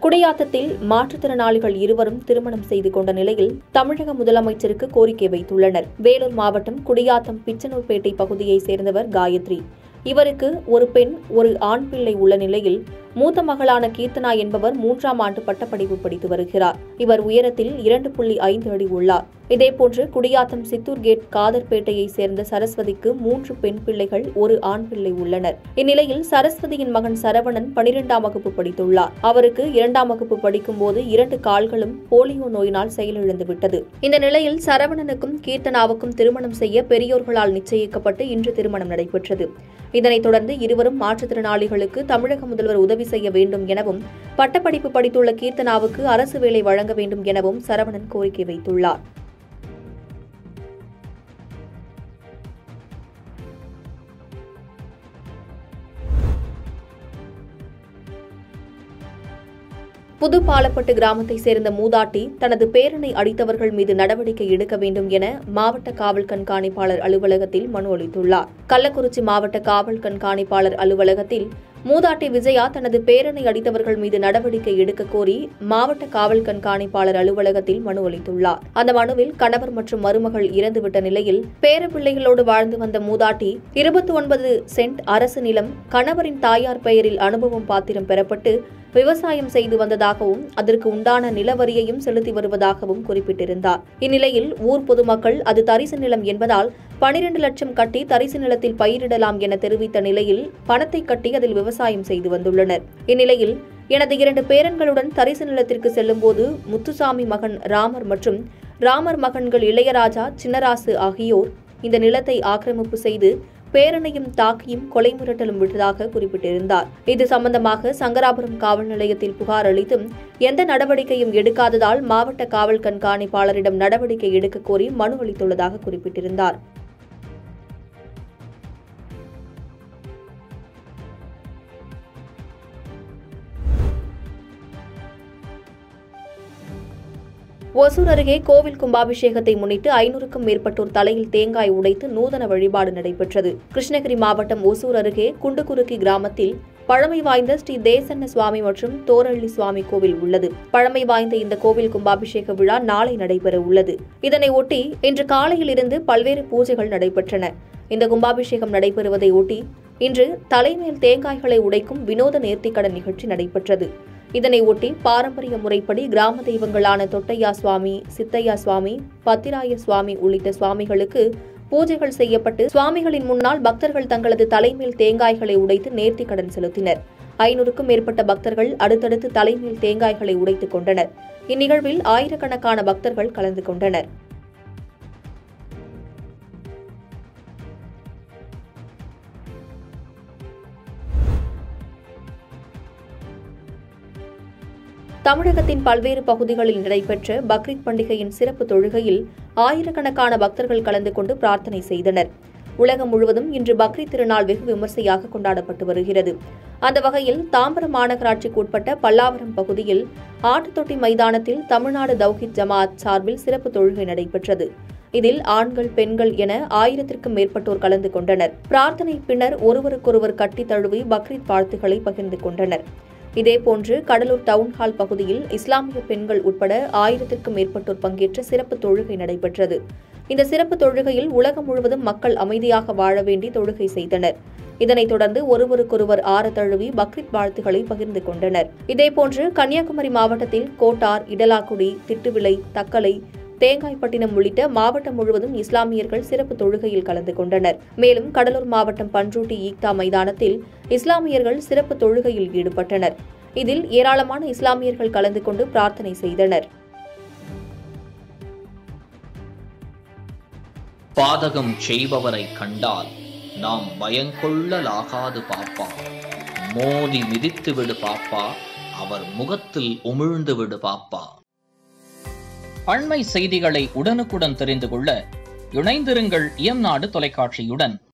குடியாத்தத்தில் மாற்றுத்திறனாளிகள் இருவரும் திருமணம் செய்து கொண்ட நிலையில் தமிழக முதலமைச்சருக்கு கோரிக்கை வைத்துள்ளனர் வேலூர் மாவட்டம் குடியாத்தம் பிச்சனூர்பேட்டை பகுதியைச் சேர்ந்தவர் காயத்ரி இவருக்கு ஒரு பெண் ஒரு ஆண் பிள்ளை உள்ள நிலையில் மூத்த மகளான கீர்த்தனா என்பவர் மூன்றாம் ஆண்டு பட்டப்படிப்பு படித்து வருகிறார் இவர் உயரத்தில் இரண்டு புள்ளி ஐந்து அடி உள்ளார் இதேபோன்று குடியாத்தம் சித்தூர் கேட் காதர்பேட்டையைச் சேர்ந்த சரஸ்வதிக்கு மூன்று பெண் பிள்ளைகள் ஒரு ஆண் பிள்ளை உள்ளனர் இந்நிலையில் சரஸ்வதியின் மகன் சரவணன் பனிரெண்டாம் வகுப்பு படித்துள்ளார் அவருக்கு இரண்டாம் வகுப்பு படிக்கும் போது இரண்டு கால்களும் போலியோ நோயினால் செயலிழந்துவிட்டது இந்த நிலையில் சரவணனுக்கும் கீர்த்தனாவுக்கும் திருமணம் செய்ய பெரியோர்களால் நிச்சயிக்கப்பட்டு இன்று திருமணம் நடைபெற்றது இதனைத் தொடர்ந்து இருவரும் மாற்றுத்திறனாளிகளுக்கு தமிழக முதல்வர் உதவி செய்ய வேண்டும் எனவும் பட்டப்படிப்பு படித்துள்ள கீர்த்தனாவுக்கு அரசு வேலை வழங்க வேண்டும் எனவும் சரவணன் கோரிக்கை வைத்துள்ளார் புதுப்பாலப்பட்டு கிராமத்தைச் சேர்ந்த மூதாட்டி தனது பேரனை அடித்தவர்கள் மீது நடவடிக்கை எடுக்க வேண்டும் என மாவட்ட காவல் கண்காணிப்பாளர் அலுவலகத்தில் மனு அளித்துள்ளார் கள்ளக்குறிச்சி மாவட்ட காவல் கண்காணிப்பாளர் அலுவலகத்தில் மூதாட்டி விஜயா தனது பேரனை அடித்தவர்கள் மீது நடவடிக்கை எடுக்க கோரி மாவட்ட காவல் கண்காணிப்பாளர் அலுவலகத்தில் மனு அளித்துள்ளார் அந்த மனுவில் கணவர் மற்றும் மருமகள் இறந்துவிட்ட நிலையில் பேரப்பிள்ளைகளோடு வாழ்ந்து வந்த மூதாட்டி இருபத்தி ஒன்பது சென்ட் அரசு நிலம் கணவரின் தாயார் பெயரில் அனுபவம் பாத்திரம் பெறப்பட்டு விவசாயம் செய்து வந்ததாகவும் அதற்கு உண்டான நிலவரியையும் செலுத்தி வருவதாகவும் குறிப்பிட்டிருந்தார் இந்நிலையில் ஊர் பொதுமக்கள் அது தரிசு நிலம் என்பதால் பனிரெண்டு லட்சம் கட்டி தரிசு நிலத்தில் பயிரிடலாம் என தெரிவித்த நிலையில் பணத்தை கட்டி அதில் விவசாயம் செய்து வந்துள்ளனர் இந்நிலையில் எனது இரண்டு பேரன்களுடன் தரிசு நிலத்திற்கு செல்லும்போது முத்துசாமி மகன் ராமர் மற்றும் ராமர் மகன்கள் இளையராஜா சின்னராசு ஆகியோர் இந்த நிலத்தை ஆக்கிரமிப்பு செய்து பேரனையும் தாக்கியும் கொலை மிரட்டலும் விட்டதாக குறிப்பிட்டிருந்தார் இது சம்பந்தமாக சங்கராபுரம் காவல் நிலையத்தில் புகார் அளித்தும் எந்த நடவடிக்கையும் எடுக்காததால் மாவட்ட காவல் கண்காணிப்பாளரிடம் நடவடிக்கை எடுக்க கோரி மனு அளித்துள்ளதாக குறிப்பிட்டிருந்தார் ஒசூர் அருகே கோவில் கும்பாபிஷேகத்தை முன்னிட்டு ஐநூறுக்கும் மேற்பட்டோர் தலையில் தேங்காய் உடைத்து நூதன வழிபாடு நடைபெற்றது கிருஷ்ணகிரி மாவட்டம் ஒசூர் அருகே குண்டுகுருக்கி கிராமத்தில் பழமை வாய்ந்த ஸ்ரீ தேசன்ன சுவாமி மற்றும் தோரள்ளி சுவாமி கோவில் உள்ளது பழமை வாய்ந்த இந்த கோவில் கும்பாபிஷேக விழா நாளை நடைபெற உள்ளது இதனை ஒட்டி இன்று காலையில் இருந்து பல்வேறு பூஜைகள் நடைபெற்றன இந்த கும்பாபிஷேகம் நடைபெறுவதை ஒட்டி இன்று தலைமேல் தேங்காய்களை உடைக்கும் வினோத நேர்த்திக்கடன் நிகழ்ச்சி நடைபெற்றது இதனை ஒட்டி பாரம்பரிய முறைப்படி கிராம தெய்வங்களான தொட்டையா சுவாமி சித்தையா சுவாமி பத்திராய சுவாமி உள்ளிட்ட சுவாமிகளுக்கு பூஜைகள் செய்யப்பட்டு சுவாமிகளின் முன்னால் பக்தர்கள் தங்களது தலைமேல் தேங்காய்களை உடைத்து நேர்த்திக்கடன் செலுத்தினர் ஐநூறுக்கும் மேற்பட்ட பக்தர்கள் அடுத்தடுத்து தலைமேல் தேங்காய்களை உடைத்துக் கொண்டனர் இந்நிகழ்வில் ஆயிரக்கணக்கான பக்தர்கள் கலந்து கொண்டனர் தமிழகத்தின் பல்வேறு பகுதிகளில் நடைபெற்ற பக்ரீத் பண்டிகையின் சிறப்பு தொழுகையில் ஆயிரக்கணக்கான பக்தர்கள் கலந்து கொண்டு பிரார்த்தனை செய்தனர் உலகம் முழுவதும் இன்று பக்ரீத் திருநாள் வெகு விமர்சையாக கொண்டாடப்பட்டு வருகிறது அந்த வகையில் தாம்பரம் மாநகராட்சிக்கு உட்பட்ட பல்லாவரம் பகுதியில் ஆட்டுத்தொட்டி மைதானத்தில் தமிழ்நாடு தௌஹித் ஜமாஅத் சார்பில் சிறப்பு தொழுகை நடைபெற்றது இதில் ஆண்கள் பெண்கள் என ஆயிரத்திற்கும் மேற்பட்டோர் கலந்து கொண்டனர் பிரார்த்தனை பின்னர் ஒருவருக்கொருவர் கட்டி தழுவி பக்ரீத் வாழ்த்துக்களை பகிர்ந்து கொண்டனர் இதேபோன்று கடலூர் டவுன்ஹால் பகுதியில் இஸ்லாமிய பெண்கள் உட்பட ஆயிரத்திற்கும் மேற்பட்டோர் பங்கேற்ற சிறப்பு தொழுகை நடைபெற்றது இந்த சிறப்பு தொழுகையில் உலகம் முழுவதும் மக்கள் அமைதியாக வாழ வேண்டி தொழுகை செய்தனர் இதனைத் தொடர்ந்து ஒருவருக்கொருவர் ஆற தழுவி பக்ரீத் வாழ்த்துக்களை பகிர்ந்து கொண்டனர் இதேபோன்று கன்னியாகுமரி மாவட்டத்தில் கோட்டார் இடலாக்குடி திட்டுவிளை தக்கலை தேங்காய்பட்டினம் உள்ளிட்ட மாவட்டம் முழுவதும் இஸ்லாமியர்கள் சிறப்பு தொழுகையில் கலந்து கொண்டனர் மேலும் கடலூர் மாவட்டம் பன்ருட்டி ஈக்தா மைதானத்தில் இஸ்லாமியர்கள் சிறப்பு தொழுகையில் ஈடுபட்டனர் இதில் ஏராளமான இஸ்லாமியர்கள் கலந்து கொண்டு பிரார்த்தனை செய்தனர் பாதகம் செய்பவரை கண்டால் நாம் பயங்கொள்ளலாகாது பாப்பா மோதி மிதித்து விடு பாப்பா அவர் முகத்தில் உமிழ்ந்து விடு பாப்பா அண்மை செய்திகளை உடனுக்குடன் தெரிந்து கொள்ள இணைந்திருங்கள் இயம்நாடு தொலைக்காட்சியுடன்